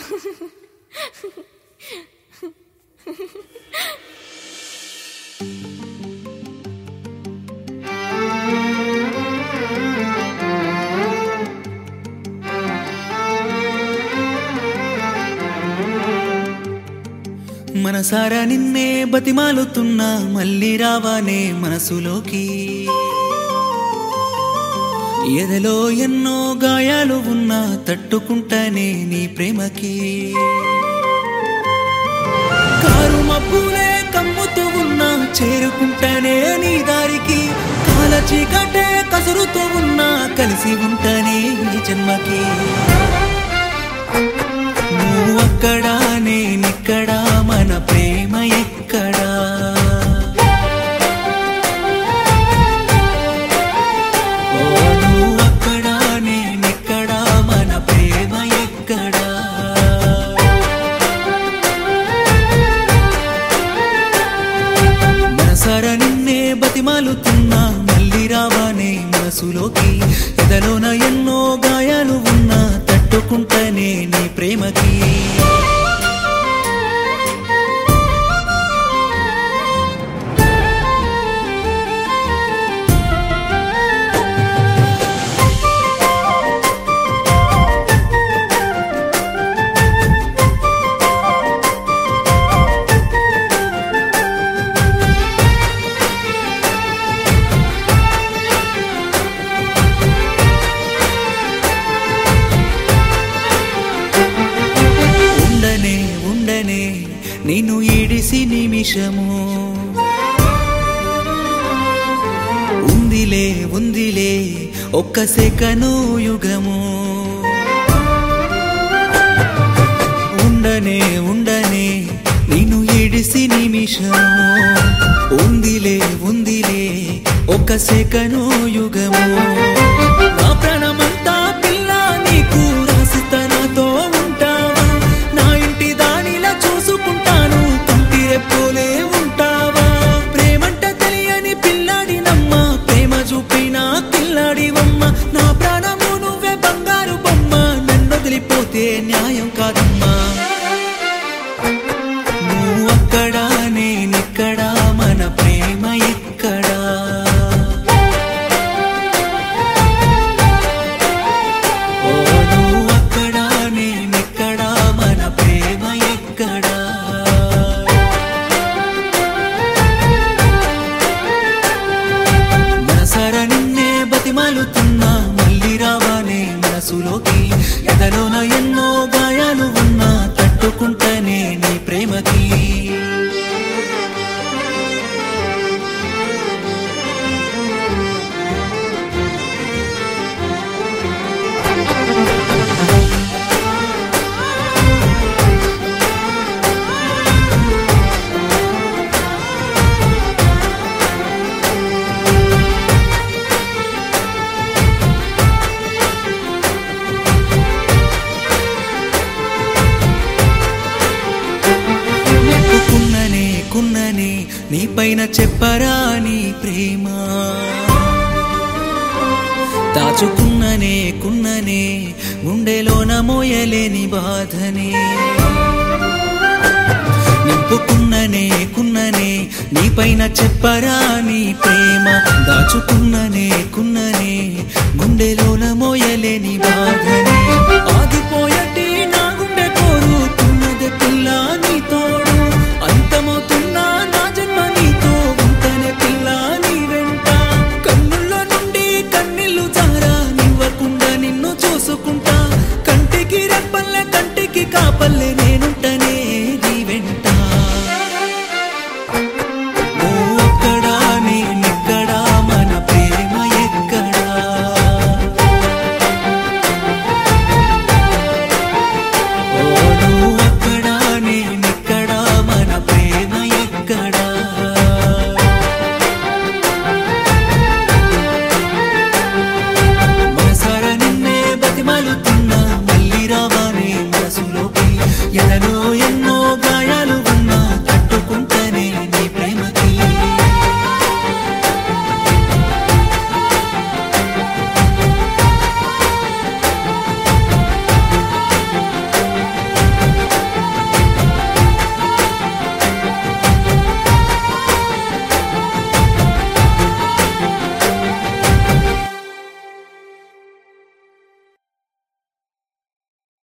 మనసారా నిన్నే బతిమాలుతున్నా మళ్ళీ రావానే మనసులోకి ఎదలో ఎన్నో గాయాలు ఉన్నా తట్టుకుంటానే నీ ప్రేమకి కారు మబ్బులే కమ్ముతూ ఉన్నా చేరుకుంటానే నీ దారికి కాల చీకటే కసురుతూ ఉన్నా కలిసి ఉంటానే ఈ జన్మకి నువ్వు అక్కడా నేనిక్కడా మన ప్రేమ ఎక్కడా ఓ నువ్వు అక్కడా నేనిక్కడా మన ప్రేమ ఎక్కడా మనసారా నిన్నే బతిమాలుతున్నా మళ్ళీ రావానే మనసులోకి ఎదలోన ఎన్నో గాయాలు ఉన్నా తట్టుకుంటానే నీ ప్రేమకి ఉండనే ఉండనే నిన్ను ఈడిసి నిమిషము ఉందిలే ఉందిలే ఒక్క సెకను యుగము ఉండనే ఉండనే నిన్ను ఈడిసి నిమిషము ఉందిలే ఉందిలే ఒక్క సెకను యుగము నా ప్రాణమంతా పిల్ల నీకు రాసిస్తా నాతో ఉంటావా నా ఇంటి దానిలా చూసుకుంటాను కంటి రెప్పోలే ఉంటావా ప్రేమంట తెలియని పిల్లాడి నమ్మ ప్రేమ చూపిన పిల్లాడివమ్మ నా ప్రాణము నువ్వే బంగారు బొమ్మ నన్ను వదిలిపోతే న్యాయం కాదమ్మా నువ్వు అక్కడా నేనిక్కడా మన ప్రేమ ఎక్కడా ఓ నువ్వు అక్కడా నేనిక్కడా మన ప్రేమ ఎక్కడా మనసారా నిన్నే బతిమాలుతున్నా మళ్ళీ రావానే మనసులోకి ఎదలోన ఎన్నో గాయాలు ఉన్నా తట్టుకుంటానే నీ ప్రేమకి కున్ననే కున్ననే నీ పైన చెప్పరా నీ ప్రేమ దాచుకున్ననే కున్ననే గుండెలోన మోయలేని బాధనే నింపుకున్ననే కున్ననే నీ పైన చెప్పరా నీ ప్రేమ దాచుకున్ననే కున్ననే గుండెలోన మోయలేని బాధ